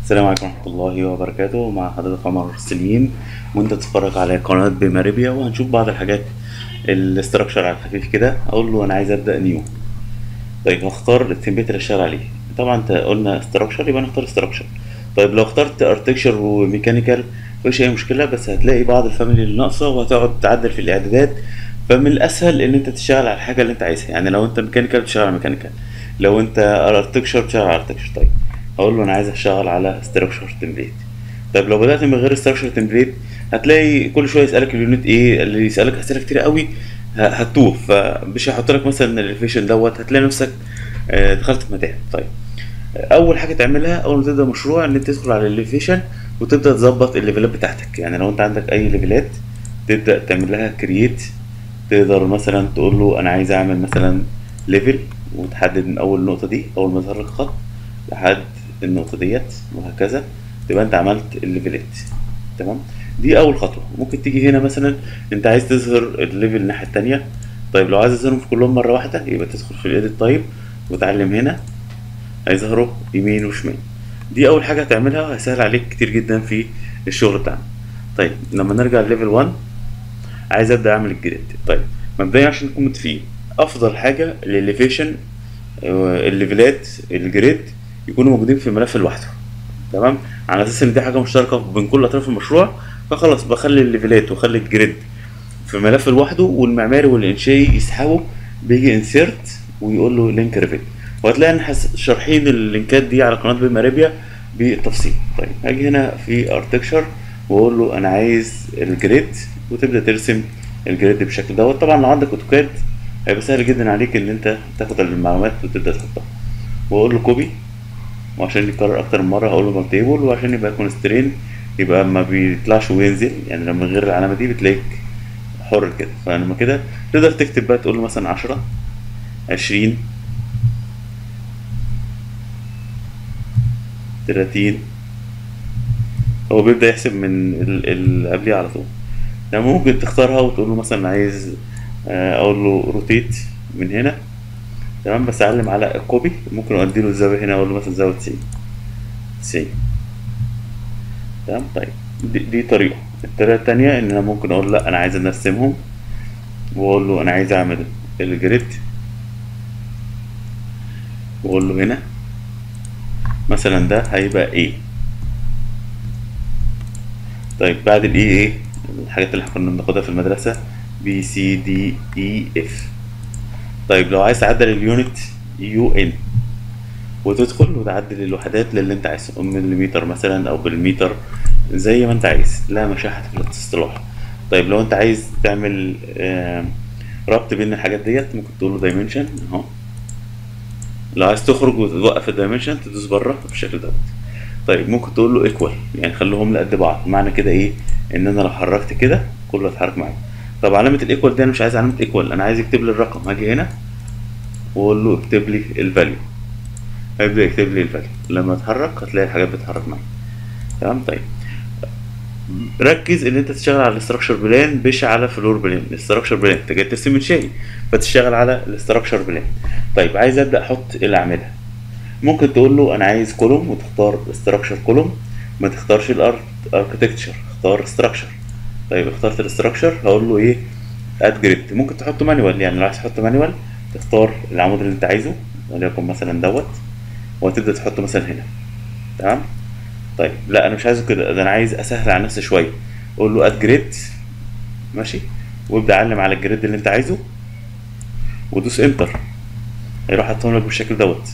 السلام عليكم ورحمة الله وبركاته مع حضرتك عمر سليم وانت تتفرج على قناة بماريبيا وهنشوف بعض الحاجات الاستراكشر على الخفيف كده اقول له انا عايز ابدأ نيو طيب هختار التمبلت اللي اشتغل عليه طبعا انت قلنا استراكشر يبقى نختار استراكشر طيب لو اخترت ارتكشر وميكانيكال مفيش اي مشكلة بس هتلاقي بعض الفاميلي اللي ناقصة وهتقعد تعدل في الاعدادات فمن الاسهل ان انت تشتغل على الحاجة اللي انت عايزها يعني لو انت ميكانيكال تشتغل على ميكانيكال لو انت ارتكشر تشتغل على ارتكشر طيب هقول له انا عايز اشتغل على ستراكشر تمبليت طيب لو بدات من غير ستراكشر تمبليت هتلاقي كل شويه يسالك اليونت ايه اللي يسالك اسئله كتير قوي ه- هتوه فمش هيحط لك مثلا الاليفيشن دوت هتلاقي نفسك آه، دخلت في متاهه طيب اول حاجه تعملها اول ما تبدا مشروع ان انت تدخل على الليفيشن وتبدا تظبط الليفلات بتاعتك يعني لو انت عندك اي ليفلات تبدا تعمل لها كرييت تقدر مثلا تقول له انا عايز اعمل مثلا ليفل وتحدد من اول النقطه دي اول ما يظهر لك خط لحد النقطه ديت وهكذا تبقى انت عملت الليفلات تمام دي اول خطوه ممكن تيجي هنا مثلا انت عايز تظهر الليفل الناحيه التانية طيب لو عايز تظهرهم في كلهم مره واحده يبقى تدخل في الايديت تايب وتعلم هنا هيظهروا يمين وشمال دي اول حاجه هتعملها وهيسهل عليك كتير جدا في الشغل بتاعنا طيب لما نرجع لليفل 1 عايز ابدا اعمل الجريد طيب مبدئيا عشان نكون متفقين افضل حاجه الاليفيشن الليفلات الجريد يكونوا موجودين في ملف لوحده تمام على اساس ان دي حاجه مشتركه بين كل اطراف المشروع فخلاص بخلي الليفلات واخلي الجريد في ملف لوحده والمعماري والانشائي يسحبه بيجي انسيرت ويقول له لينك ريفيت وهتلاقي ان حس- شارحين اللينكات دي على قناه بماريبيا بالتفصيل طيب هاجي هنا في ارتكشر واقول له انا عايز الجريد وتبدا ترسم الجريد بالشكل دوت طبعا لو عندك اوتوكاد هيبقى سهل جدا عليك ان انت تاخد المعلومات وتبدا تحطها واقول له كوبي وعشان يتكرر اكتر من مره هقول له مالتيبل وعشان يبقى كونسترين يبقى ما بيطلعش وينزل يعني لما غير العلامه دي بتلاقيك حر كده فلما كده تقدر تكتب بقى تقول له مثلا عشرة عشرين تلاتين هو بيبدأ يحسب من ال- اللي قبليه على طول يعني ممكن تختارها وتقول له مثلا عايز آه، اقول له روتيت من هنا تمام بس اعلم على الكوبي ممكن ادي له الزاويه هنا اقول له مثلا زاويه 90 90 تمام طيب دي, دي طريقه الطريقه التانية ان انا ممكن اقول لا انا عايز انرسمهم واقول له انا عايز اعمل الجريد واقول له هنا مثلا ده هيبقى ايه طيب بعد الاي ايه الحاجات اللي احنا كنا بناخدها في المدرسه بي سي دي اي اف طيب لو عايز تعدل اليونت يو ان وتدخل وتعدل الوحدات للي انت عايزه مليمتر مثلا او بالمتر زي ما انت عايز لا مشاحة في الاصطلاح طيب لو انت عايز تعمل آه، ربط بين الحاجات ديت ممكن تقول له دايمنشن اهو لو عايز تخرج وتوقف الدايمنشن تدوس بره بالشكل دوت طيب ممكن تقول له ايكوال يعني خليهم لقد بعض معنى كده ايه ان انا لو حركت كده كله هيتحرك معايا طب علامة الايكوال دي انا مش عايز علامة ايكوال انا عايز يكتب لي الرقم هاجي هنا واقول له اكتب لي الفاليو هيبدأ يكتب لي الفاليو لما اتحرك هتلاقي الحاجات بتتحرك معايا تمام طيب ركز ان انت تشتغل على الاستراكشر بلان مش على فلور بلان الاستراكشر بلان انت جاي ترسم انشائي فتشتغل على الاستراكشر بلان طيب عايز ابدا احط الاعمده ممكن تقول له انا عايز كولوم وتختار استراكشر كولوم ما تختارش الاركتكتشر اختار استراكشر طيب اخترت الاستراكشر هقول له ايه اد جريد ممكن تحطه مانوال يعني لو عايز تحط مانوال تختار العمود اللي انت عايزه وليكن مثلا دوت وتبدا تحطه مثلا هنا تمام طيب لا انا مش عايزه كده ده انا عايز اسهل على نفسي شويه قول له اد جريد ماشي وابدا علم على الجريد اللي انت عايزه ودوس انتر هيروح حاطهم لك بالشكل دوت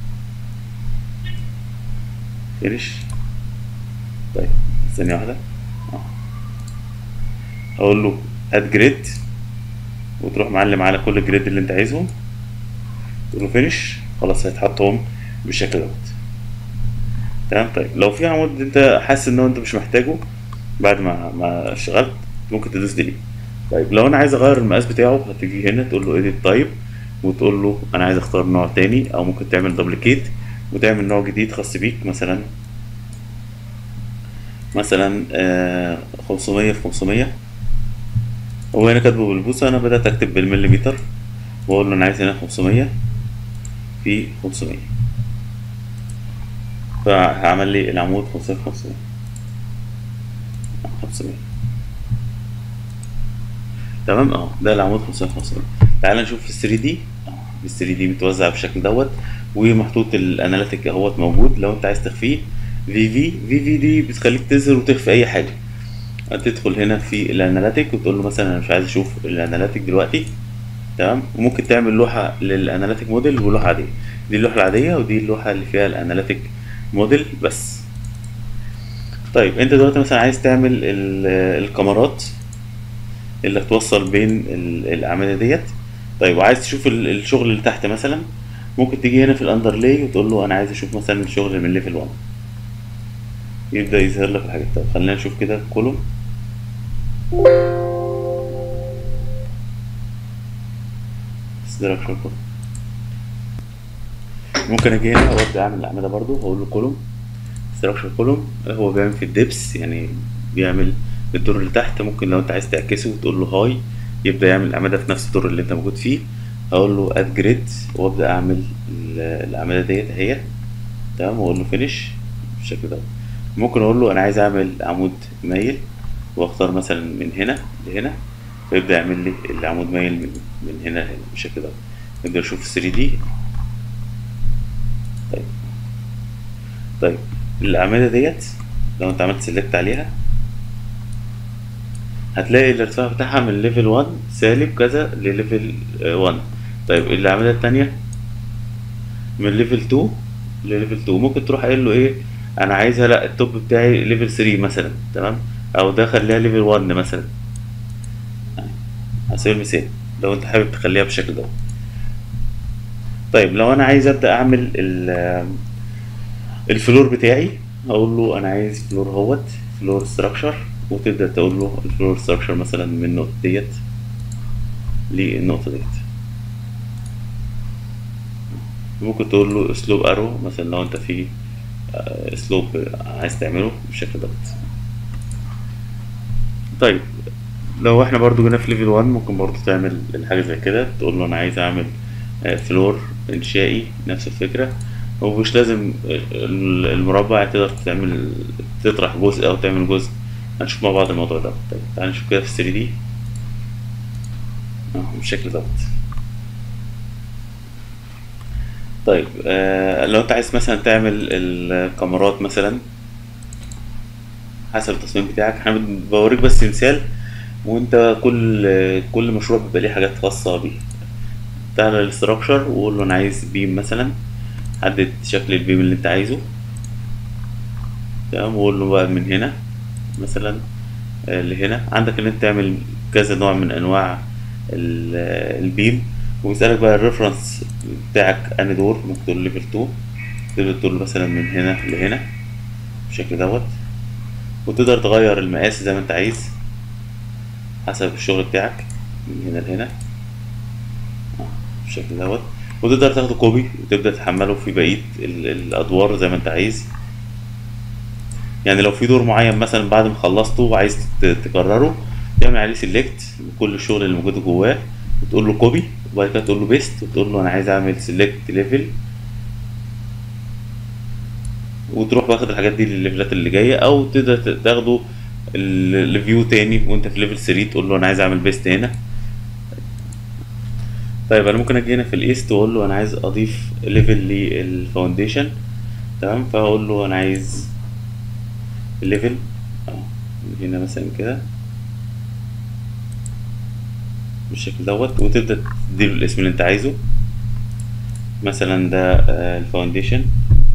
فينيش طيب ثانية واحدة اه اقول له اد جريد وتروح معلم على كل الجريد اللي انت عايزهم تقول له فينيش خلاص هيتحطهم بالشكل دوت تمام طيب لو في عمود انت حاسس ان هو انت مش محتاجه بعد ما ما اشتغلت ممكن تدوس ديليت طيب لو انا عايز اغير المقاس بتاعه هتيجي هنا تقول له edit type وتقول له انا عايز اختار نوع تاني او ممكن تعمل دبليكيت وتعمل نوع جديد خاص بيك مثلا مثلا آه 500 في 500 هو هنا كاتبه بالبوصة انا بدأت اكتب بالمليمتر واقول له انا عايز هنا 500 في 500 فعمل لي العمود 500 في 500 500 تمام اه ده العمود 500 في 500 تعال نشوف في 3 دي ال 3 دي متوزع بالشكل دوت ومحطوط الاناليتيك اهوت موجود لو انت عايز تخفيه في في في في دي بتخليك تظهر وتخفي اي حاجه تدخل هنا في الاناليتيك وتقول له مثلا انا مش عايز اشوف الاناليتيك دلوقتي تمام وممكن تعمل لوحه للاناليتيك موديل ولوحه عاديه دي اللوحه العاديه ودي اللوحه اللي فيها الاناليتيك موديل بس طيب انت دلوقتي مثلا عايز تعمل ال- الكاميرات اللي هتوصل بين ال- الاعمده ديت طيب وعايز تشوف ال- الشغل اللي تحت مثلا ممكن تيجي هنا في الاندرلاي وتقول له انا عايز اشوف مثلا الشغل من ليفل 1 يبدا يظهر لك الحاجات طب خلينا نشوف كده كولوم ستراكشر كولوم ممكن اجي هنا وابدا اعمل الاعمده برضو هقول له كولوم ستراكشر كولوم هو بيعمل في الدبس يعني بيعمل الدور اللي تحت ممكن لو انت عايز تعكسه وتقول له هاي يبدا يعمل الاعمده في نفس الدور اللي انت موجود فيه هقول له اد جريد وابدا اعمل ال- الاعمده ديت اهي تمام واقول له فينش بالشكل ده ممكن اقول له انا عايز اعمل عمود مايل واختار مثلا من هنا لهنا فيبدا يعمل لي العمود مايل من من هنا لهنا بالشكل ده نقدر نشوف 3 دي طيب طيب الأعمدة ديت لو انت عملت سيلكت عليها هتلاقي الارتفاع بتاعها من ليفل 1 سالب كذا لليفل 1 طيب الأعمدة التانية من ليفل 2 لليفل 2 ممكن تروح قايل له ايه انا عايزها لا التوب بتاعي ليفل 3 مثلا تمام او ده خليها ليفل 1 مثلا على سبيل المثال لو انت حابب تخليها بالشكل ده طيب لو انا عايز ابدا اعمل ال- الفلور بتاعي هقول له انا عايز فلور اهوت فلور ستراكشر وتبدا تقول له الفلور ستراكشر مثلا من النقطه ديت للنقطه ديت ممكن تقول له اسلوب ارو مثلا لو انت في آه، اسلوب عايز تعمله بالشكل دوت طيب لو احنا برضو جينا في ليفل 1 ممكن برضو تعمل حاجه زي كده تقول له انا عايز اعمل آه، فلور انشائي نفس الفكره ومش لازم ال- المربع تقدر تعمل تطرح جزء او تعمل جزء هنشوف مع بعض الموضوع ده طيب تعال نشوف كده في 3 دي اه بالشكل دوت طيب آه لو انت عايز مثلا تعمل الكاميرات مثلا حسب التصميم بتاعك احنا بوريك بس مثال وانت كل كل مشروع بيبقى ليه حاجات خاصة بيه تعالى للستراكشر وقول له انا عايز بيم مثلا حدد شكل البيم اللي انت عايزه تمام وقول له بقى من هنا مثلا آه، لهنا عندك ان انت تعمل كذا نوع من انواع ال- البيم وبيسألك بقى الريفرنس بتاعك انهي دور ممكن تقول ليفل 2 تقدر تقول له مثلا من هنا لهنا بالشكل دوت وتقدر تغير المقاس زي ما انت عايز حسب الشغل بتاعك من هنا لهنا آه، بالشكل دوت وتقدر تاخده كوبي وتبدأ تحمله في بقية ال- الأدوار زي ما انت عايز يعني لو في دور معين مثلا بعد ما خلصته وعايز ت- تكرره تعمل عليه سيلكت كل الشغل اللي موجود جواه وتقول له كوبي وبعد كده تقول له بيست وتقول له انا عايز اعمل سيلكت ليفل وتروح واخد الحاجات دي للليفلات اللي جايه او تقدر ت- تاخده ال- الفيو تاني وانت في ليفل 3 تقول له انا عايز اعمل بيست هنا طيب انا ممكن اجي هنا في الايست واقول له انا عايز اضيف ليفل للفاونديشن تمام فهقول له انا عايز الليفل اه هنا مثلا كده بالشكل دوت وتبدأ تديله الاسم اللي انت عايزه مثلا ده آه، الفاونديشن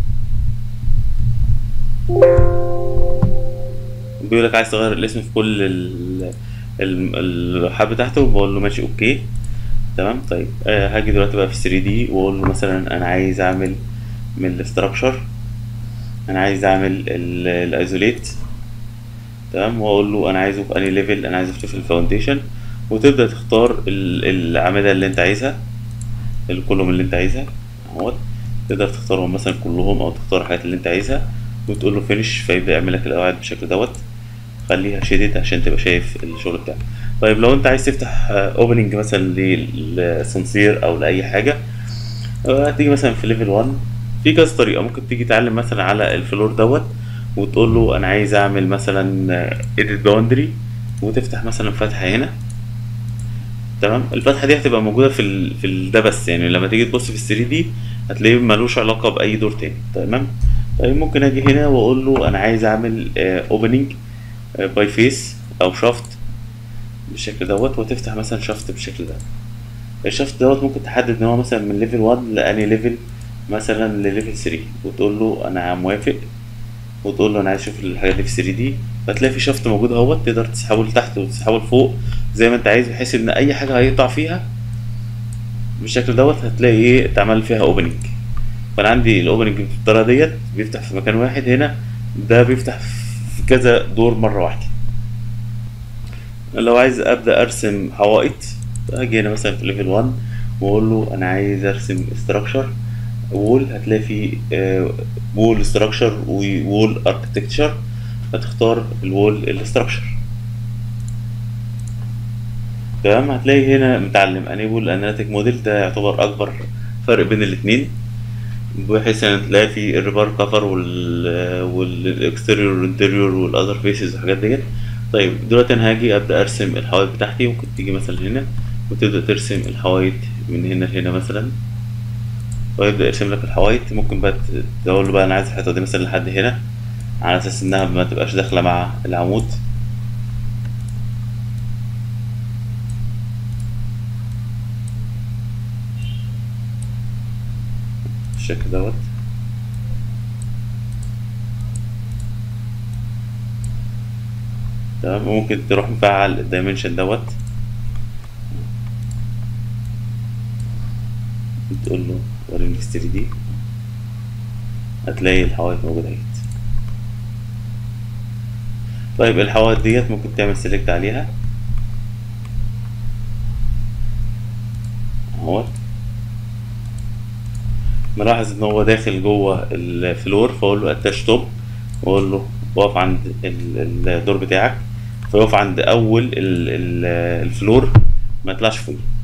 بيقول لك عايز تغير الاسم في كل ال- ال- اللوحات بتاعته بقول له ماشي اوكي تمام طيب آه هاجي دلوقتي بقى في 3 دي واقول له مثلا انا عايز اعمل من الاستراكشر انا عايز اعمل الايزوليت تمام واقول له انا عايزه في انهي ليفل انا عايزه في ليفل الفاونديشن وتبدا تختار ال- الاعمده اللي انت عايزها الكولوم اللي انت عايزها اهوت تقدر تختارهم مثلا كلهم او تختار الحاجات اللي انت عايزها وتقول له فينش فيبدا يعمل لك القواعد بالشكل دوت خليها شيدد عشان تبقى شايف الشغل بتاعك طيب لو انت عايز تفتح اوبننج مثلا للسنسير او لاي حاجه آه، هتيجي مثلا في ليفل 1 في كذا طريقه ممكن تيجي تعلم مثلا على الفلور دوت وتقول له انا عايز اعمل مثلا edit boundary وتفتح مثلا فتحه هنا تمام الفتحه دي هتبقى موجوده في ال... في ال... ده بس يعني لما تيجي تبص في ال 3 دي هتلاقيه ملوش علاقه باي دور تاني تمام طيب ممكن اجي هنا واقول له انا عايز اعمل اوبننج باي فيس او شافت بالشكل دوت وتفتح مثلا شافت بالشكل ده الشافت دوت ممكن تحدد ان هو مثلا من ليفل 1 لاني ليفل مثلا لليفل 3 وتقول له انا موافق وتقول له انا عايز اشوف الحاجات دي في 3 دي فتلاقي في شافت موجود اهوت تقدر تسحبه لتحت وتسحبه لفوق زي ما انت عايز بحيث ان اي حاجه هيقطع فيها بالشكل دوت هتلاقي ايه اتعمل فيها اوبننج فانا عندي الاوبننج بالطريقه ديت بيفتح في مكان واحد هنا ده بيفتح في كذا دور مره واحده لو عايز ابدا ارسم حوائط اجي هنا مثلا في ليفل 1 واقول له انا عايز ارسم استراكشر وول هتلاقي فيه وول استراكشر وول اركتكتشر هتختار الوول الاستراكشر تمام هتلاقي هنا متعلم انيبل اناليتيك موديل ده يعتبر اكبر فرق بين الاثنين بحيث ان تلاقي في الريبار كفر وال والاكستيريور والانتيريور والاذر فيسز والحاجات ديت طيب دلوقتي انا هاجي ابدا ارسم الحوايط بتاعتي ممكن تيجي مثلا هنا وتبدا ترسم الحوايط من هنا لهنا مثلا ويبدا يرسم لك الحوايط ممكن بقى تقول له بقى انا عايز الحته دي مثلا لحد هنا على اساس انها ما تبقاش داخله مع العمود بالشكل دوت تمام ممكن تروح مفعل الدايمنشن دوت تقول له وريني 3 دي هتلاقي الحوائط موجودة اهيت طيب الحوائط ديت ممكن تعمل سيلكت عليها اهوت ملاحظ ان هو داخل جوه الفلور فاقول له اتاش توب واقول له وقف عند الدور بتاعك فيقف عند اول الفلور ما يطلعش فوق